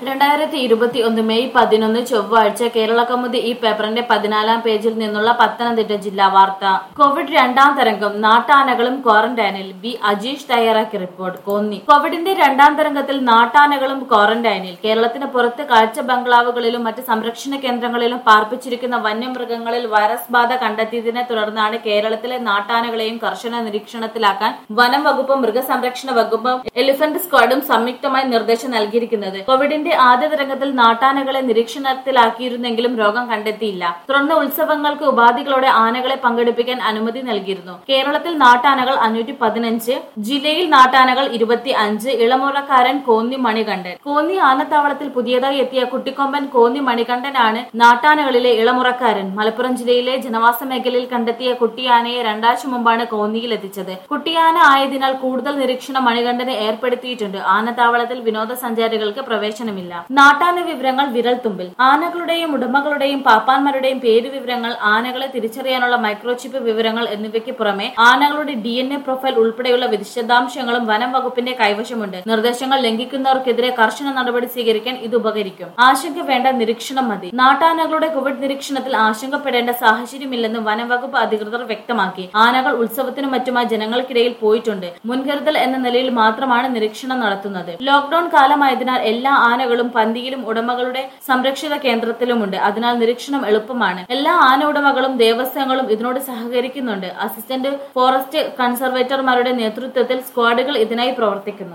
രണ്ടായിരത്തി ഇരുപത്തി ഒന്ന് മെയ് പതിനൊന്ന് ചൊവ്വാഴ്ച കേരള കൗമുദി ഈ പേപ്പറിന്റെ പതിനാലാം പേജിൽ നിന്നുള്ള പത്തനംതിട്ട ജില്ലാ വാർത്ത കോവിഡ് രണ്ടാം തരംഗം നാട്ടാനകളും ക്വാറന്റൈനിൽ ബി അജീഷ് തയ്യാറാക്കിയ റിപ്പോർട്ട് കോന്നി കോവിഡിന്റെ രണ്ടാം തരംഗത്തിൽ നാട്ടാനകളും ക്വാറന്റൈനിൽ കേരളത്തിന് പുറത്ത് കാഴ്ച ബംഗ്ലാവുകളിലും മറ്റ് സംരക്ഷണ കേന്ദ്രങ്ങളിലും പാർപ്പിച്ചിരിക്കുന്ന വന്യമൃഗങ്ങളിൽ വൈറസ് ബാധ കണ്ടെത്തിയതിനെ തുടർന്നാണ് കേരളത്തിലെ നാട്ടാനകളെയും കർശന നിരീക്ഷണത്തിലാക്കാൻ വനം വകുപ്പും മൃഗസംരക്ഷണ വകുപ്പും എലിഫന്റ് സ്ക്വാഡും സംയുക്തമായി നിർദ്ദേശം നൽകിയിരിക്കുന്നത് കോവിഡിന്റെ ആദ്യ തരംഗത്തിൽ നാട്ടാനകളെ നിരീക്ഷണത്തിലാക്കിയിരുന്നെങ്കിലും രോഗം കണ്ടെത്തിയില്ല തുടർന്ന് ഉത്സവങ്ങൾക്ക് ഉപാധികളോടെ ആനകളെ പങ്കെടുപ്പിക്കാൻ അനുമതി നൽകിയിരുന്നു കേരളത്തിൽ നാട്ടാനകൾ അഞ്ഞൂറ്റി പതിനഞ്ച് ജില്ലയിൽ നാട്ടാനകൾ ഇരുപത്തി അഞ്ച് ഇളമുറക്കാരൻ കോന്നി മണികണ്ഠൻ കോന്നി ആനത്താവളത്തിൽ പുതിയതായി എത്തിയ കുട്ടിക്കൊമ്പൻ കോന്നി മണികണ്ഠനാണ് നാട്ടാനകളിലെ ഇളമുറക്കാരൻ മലപ്പുറം ജില്ലയിലെ ജനവാസ മേഖലയിൽ കണ്ടെത്തിയ കുട്ടിയാനയെ രണ്ടാഴ്ച മുമ്പാണ് കോന്നിയിൽ എത്തിച്ചത് കുട്ടിയാന ആയതിനാൽ കൂടുതൽ നിരീക്ഷണം മണികണ്ഠന് ഏർപ്പെടുത്തിയിട്ടുണ്ട് ആനത്താവളത്തിൽ വിനോദസഞ്ചാരികൾക്ക് പ്രവേശനമില്ല നാട്ടാന വിവരങ്ങൾ വിരൽ തുമ്പിൽ ആനകളുടെയും ഉടമകളുടെയും പാപ്പാന്മാരുടെയും പേര് വിവരങ്ങൾ ആനകളെ തിരിച്ചറിയാനുള്ള മൈക്രോചിപ്പ് വിവരങ്ങൾ എന്നിവയ്ക്ക് പുറമെ ആനകളുടെ ഡി എൻ എ പ്രൊഫൈൽ ഉൾപ്പെടെയുള്ള വിശദാംശങ്ങളും വനം വകുപ്പിന്റെ കൈവശമുണ്ട് നിർദ്ദേശങ്ങൾ ലംഘിക്കുന്നവർക്കെതിരെ കർശന നടപടി സ്വീകരിക്കാൻ ഇത് ഉപകരിക്കും ആശങ്ക വേണ്ട നിരീക്ഷണം മതി നാട്ടാനകളുടെ കോവിഡ് നിരീക്ഷണത്തിൽ ആശങ്കപ്പെടേണ്ട സാഹചര്യമില്ലെന്ന് വനം വകുപ്പ് അധികൃതർ വ്യക്തമാക്കി ആനകൾ ഉത്സവത്തിനും മറ്റുമായി ജനങ്ങൾക്കിടയിൽ പോയിട്ടുണ്ട് മുൻകരുതൽ എന്ന നിലയിൽ മാത്രമാണ് നിരീക്ഷണം നടത്തുന്നത് ലോക്ഡൌൺ കാലമായതിനാൽ എല്ലാ ആനകളും പന്തിയിലും ഉടമകളുടെ സംരക്ഷിത കേന്ദ്രത്തിലുമുണ്ട് അതിനാൽ നിരീക്ഷണം എളുപ്പമാണ് എല്ലാ ആന ഉടമകളും ദേവസ്വങ്ങളും ഇതിനോട് സഹകരിക്കുന്നുണ്ട് അസിസ്റ്റന്റ് ഫോറസ്റ്റ് കൺസർവേറ്റർമാരുടെ നേതൃത്വത്തിൽ സ്ക്വാഡുകൾ ഇതിനായി പ്രവർത്തിക്കുന്നു